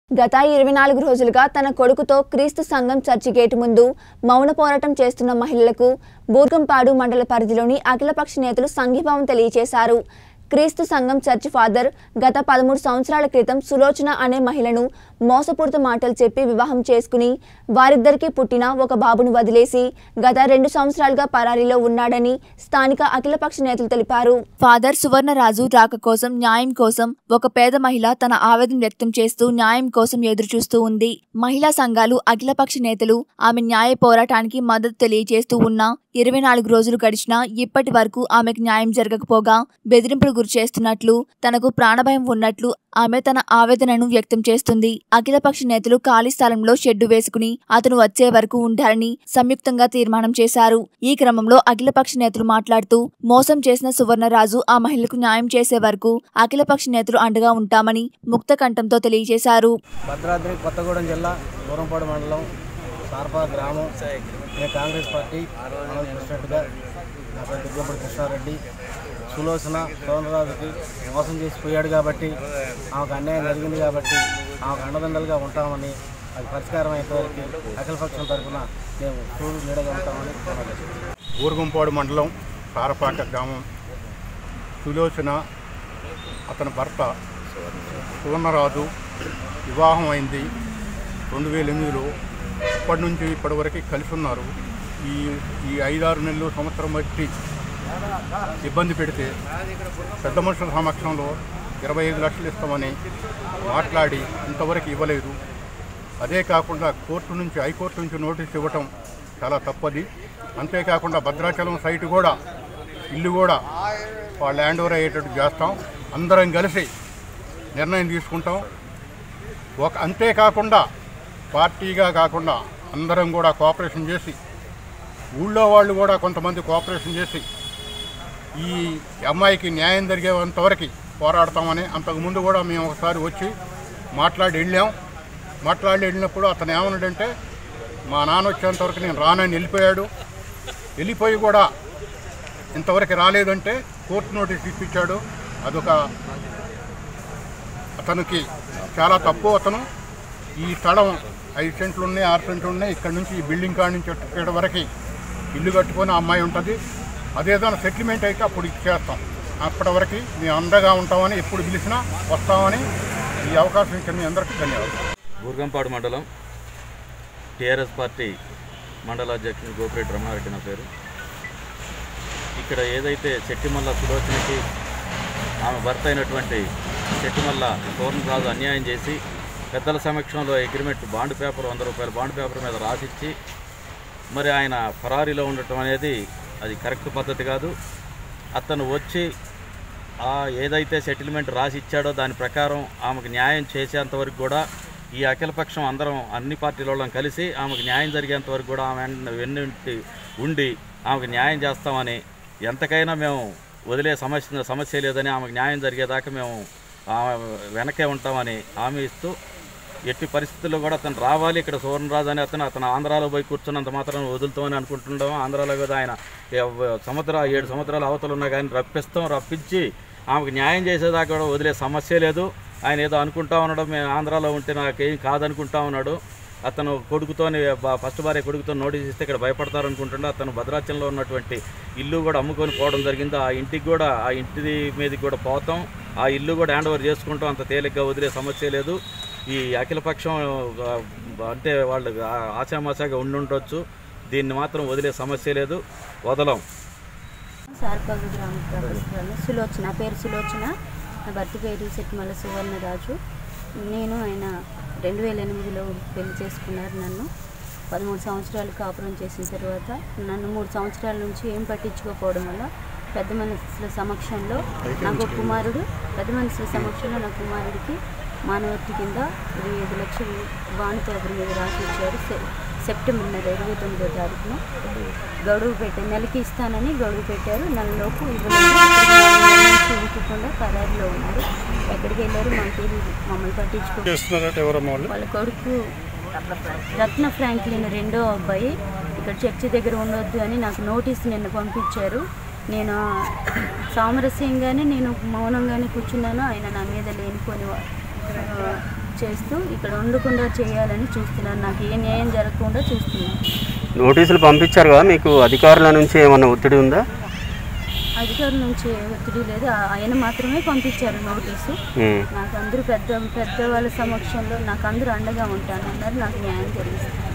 గత ఇరవై నాలుగు రోజులుగా తన కొడుకుతో క్రీస్తు సంఘం చర్చి గేటు ముందు మౌన పోరాటం చేస్తున్న మహిళలకు బూర్గంపాడు మండల పరిధిలోని అఖిలపక్ష నేతలు సంఘీభావం తెలియజేశారు క్రీస్తు సంఘం చర్చి ఫాదర్ గత పదమూడు సంవత్సరాల క్రితం సులోచన అనే మహిళను మోసపూరిత మాటలు చెప్పి వివాహం చేసుకుని వారిద్దరికీ పుట్టిన ఒక బాబును వదిలేసి గత రెండు సంవత్సరాలుగా పరారీలో ఉన్నాడని స్థానిక అఖిలపక్ష నేతలు తెలిపారు ఫాదర్ సువర్ణరాజు రాక కోసం న్యాయం కోసం ఒక పేద మహిళ తన ఆవేదన వ్యక్తం చేస్తూ న్యాయం కోసం ఎదురుచూస్తూ ఉంది మహిళా సంఘాలు అఖిలపక్ష నేతలు ఆమె న్యాయ పోరాటానికి మద్దతు తెలియజేస్తూ ఉన్నా ఇరవై నాలుగు రోజులు గడిచినా ఇప్పటి వరకు ఆమెకు న్యాయం జరగకపోగా బెదిరింపులు గురి చేస్తున్నట్లు తనకు ప్రాణభయం ఉన్నట్లు ఆమె తన ఆవేదనను వ్యక్తం చేస్తుంది అఖిలపక్ష నేతలు ఖాళీ స్థలంలో షెడ్డు వేసుకుని అతను వచ్చే వరకు ఉండాలని సంయుక్తంగా తీర్మానం చేశారు ఈ క్రమంలో అఖిలపక్ష నేతలు మాట్లాడుతూ మోసం చేసిన సువర్ణరాజు ఆ మహిళకు న్యాయం చేసే వరకు అఖిలపక్ష నేతలు అండగా ఉంటామని ముక్త కంఠంతో తెలియజేశారు భద్రాద్రి కొత్తగూడెం జిల్లా దూరంపాడు మండలం సార్పా గ్రామం నేను కాంగ్రెస్ పార్టీ మండల ప్రెసిడెంట్గా నా పేరు దుర్గపడి కృష్ణారెడ్డి సులోచన సోమరాజుకి మోసం చేసిపోయాడు కాబట్టి ఆమెకు అన్యాయం జరిగింది కాబట్టి ఆమెకు అండదండలుగా ఉంటామని అది పరిష్కారం అయ్యేవరకు అఖిలపక్షం తరఫున మేము చూడు నీడగా ఉంటామని తెలియజేస్తున్నాం. ఊరుగుంపాడు మండలం సారపాక గ్రామం సులోచన అతని భర్త సువర్ణరాజు వివాహం అయింది రెండు వేల ఎనిమిదిలో ఇప్పటి నుంచి ఇప్పటి వరకు కలిసి ఉన్నారు ఈ ఈ ఐదారు నెలలు సంవత్సరం బట్టి ఇబ్బంది పెడితే పెద్ద మనుషుల సమక్షంలో ఇరవై ఐదు లక్షలు ఇస్తామని మాట్లాడి ఇంతవరకు ఇవ్వలేదు అదే కాకుండా కోర్టు నుంచి హైకోర్టు నుంచి నోటీస్ ఇవ్వటం చాలా తప్పది అంతేకాకుండా భద్రాచలం సైట్ కూడా ఇల్లు కూడా వాళ్ళ ల్యాండ్ ఓవర్ అయ్యేటట్టు చేస్తాం అందరం కలిసి నిర్ణయం తీసుకుంటాం ఒక అంతేకాకుండా పార్టీగా కాకుండా అందరం కూడా కోఆపరేషన్ చేసి ఊళ్ళో వాళ్ళు కూడా కొంతమంది కోఆపరేషన్ చేసి ఈ అమ్మాయికి న్యాయం జరిగేంతవరకు పోరాడతామని అంతకుముందు కూడా మేము ఒకసారి వచ్చి మాట్లాడి వెళ్ళాం మాట్లాడి వెళ్ళినప్పుడు అతను ఏమన్నాడంటే మా నాన్న వచ్చేంతవరకు నేను రానని వెళ్ళిపోయాడు వెళ్ళిపోయి కూడా ఇంతవరకు రాలేదంటే కోర్టు నోటీస్ ఇప్పించాడు అదొక అతనికి చాలా తప్పు అతను ఈ స్థలం ఐదు సెంట్లు ఉన్నాయి ఆరు సెంట్లు ఉన్నాయి ఇక్కడ నుంచి ఈ బిల్డింగ్ కాడ నుంచి ఇక్కడ వరకు ఇల్లు కట్టుకొని ఆ అమ్మాయి ఉంటుంది అదేదైనా సెటిల్మెంట్ అయితే అప్పుడు ఇచ్చేస్తాం అప్పటి వరకు మేము అండగా ఉంటామని ఎప్పుడు పిలిచినా వస్తామని ఈ అవకాశం ఇచ్చిన మీ అందరికీ ధన్యవాదాలు బూర్గంపాడు మండలం టీఆర్ఎస్ పార్టీ మండల అధ్యక్షుడు గోపిరెడ్డి రమణారెడ్డి నా పేరు ఇక్కడ ఏదైతే చెట్టిమల్ల సులోచనకి ఆమె భర్త అయినటువంటి చెట్టిమల్ల రాజు అన్యాయం చేసి పెద్దల సమక్షంలో అగ్రిమెంట్ బాండ్ పేపర్ వంద రూపాయల బాండ్ పేపర్ మీద రాసిచ్చి మరి ఆయన ఫరారీలో ఉండటం అనేది అది కరెక్ట్ పద్ధతి కాదు అతను వచ్చి ఆ ఏదైతే సెటిల్మెంట్ రాసి ఇచ్చాడో దాని ప్రకారం ఆమెకు న్యాయం చేసేంత వరకు కూడా ఈ అఖిలపక్షం అందరం అన్ని పార్టీల వాళ్ళం కలిసి ఆమెకు న్యాయం జరిగేంత వరకు కూడా ఆమె వెన్న- వెన్నుంటి ఉండి ఆమెకు న్యాయం చేస్తామని ఎంతకైనా మేము వదిలే సమస్య సమస్య లేదని ఆమెకు న్యాయం జరిగేదాకా మేము ఆమె వెనకే ఉంటామని హామీ ఇస్తూ ఎట్టి పరిస్థితుల్లో కూడా అతను రావాలి ఇక్కడ సువర్ణరాజు అని అతను అతను ఆంధ్రాలో పోయి కూర్చున్నంత మాత్రం వదులుతామని అనుకుంటుండడం ఆంధ్రాలో కదా ఆయన ఎవ- సముద్ర ఏడు సముద్రాల అవతలు ఉన్నా కానీ రప్పిస్తాం రప్పించి ఆమెకు న్యాయం చేసేదాకా కూడా వదిలే సమస్య లేదు ఆయన ఏదో అనుకుంటా ఉన్నాడు మేము ఆంధ్రాలో ఉంటే నాకేం కాదనుకుంటా ఉన్నాడు అతను కొడుకుతోని బ- ఫస్ట్ భార్య కొడుకుతో నోటీస్ ఇస్తే ఇక్కడ భయపడతారు అనుకుంటుండే అతను భద్రాచలంలో ఉన్నటువంటి ఇల్లు కూడా అమ్ముకొని పోవడం జరిగింది ఆ ఇంటికి కూడా ఆ ఇంటి మీదకి కూడా పోతాం ఆ ఇల్లు కూడా హ్యాండ్ ఓవర్ చేసుకుంటాం అంత తేలిగ్గా వదిలే సమస్య లేదు ఈ అఖిలపక్షం ఆ, అంటే వాళ్ళు ఆ- ఆశామాషాగా ఉండి ఉండొచ్చు దీన్ని మాత్రం వదిలే సమస్య లేదు వదలం సార్పల్లి గ్రామ ప్రవేశాలు సులోచన పేరు సులోచన నా భర్త పేరు సెట్మల సువర్ణరాజు నేను ఆయన రెండు వేల ఎనిమిదిలో పెళ్లి చేసుకున్నారు నన్ను పదమూడు సంవత్సరాలు కాపురం చేసిన తర్వాత నన్ను మూడు సంవత్సరాల నుంచి ఏం పట్టించుకోకపోవడం వల్ల పెద్ద మనుషుల సమక్షంలో నాకు ఒక కుమారుడు పెద్ద మనుషుల సమక్షంలో నా కుమారుడికి మానవత్తి కింద ఇరవై ఐదు లక్షలు బాండ్ పేపర్ మీద రాసి ఇచ్చారు సె- సెప్టెంబర్ నెల ఇరవై తొమ్మిదో తారీఖున గడువు పెట్టారు నెలకి ఇస్తానని గడువు పెట్టారు నెలలోపు ఇవ్వలేదు ఇవ్వకుండా పరారిలో ఉన్నారు ఎక్కడికి వెళ్ళారు మాకు తెలియదు మమ్మల్ని పట్టించుకో చేస్తున్నారట ఎవరమ్మా వాళ్ళు వాళ్ళ కొడుకు రత్న ఫ్రాంక్లిన్ రెండో అబ్బాయి ఇక్కడ చర్చి దగ్గర ఉండొద్దు అని నాకు నోటీస్ నిన్న పంపించారు నేను సామరస్యంగానే నేను మౌనంగానే కూర్చున్నాను ఆయన నా మీద లేనిపోని వా- ఆ, చేస్తూ ఇక్కడ ఉండకుండా చేయాలని చూస్తున్నాను నాకు ఏ న్యాయం జరగకుండా చూస్తున్నాను నోటీసులు పంపించారు కదా మీకు అధికారుల నుంచి ఏమన్నా ఒత్తిడి ఉందా అధికారుల నుంచి ఏ ఒత్తిడి లేదు ఆ- ఆయన మాత్రమే పంపించారు నోటీసు ఉమ్. నాకు అందరూ పెద్ద పెద్దవాళ్ళ సమక్షంలో నాకు అందరూ అండగా ఉంటానన్నారు నాకు న్యాయం జరిగిస్తారు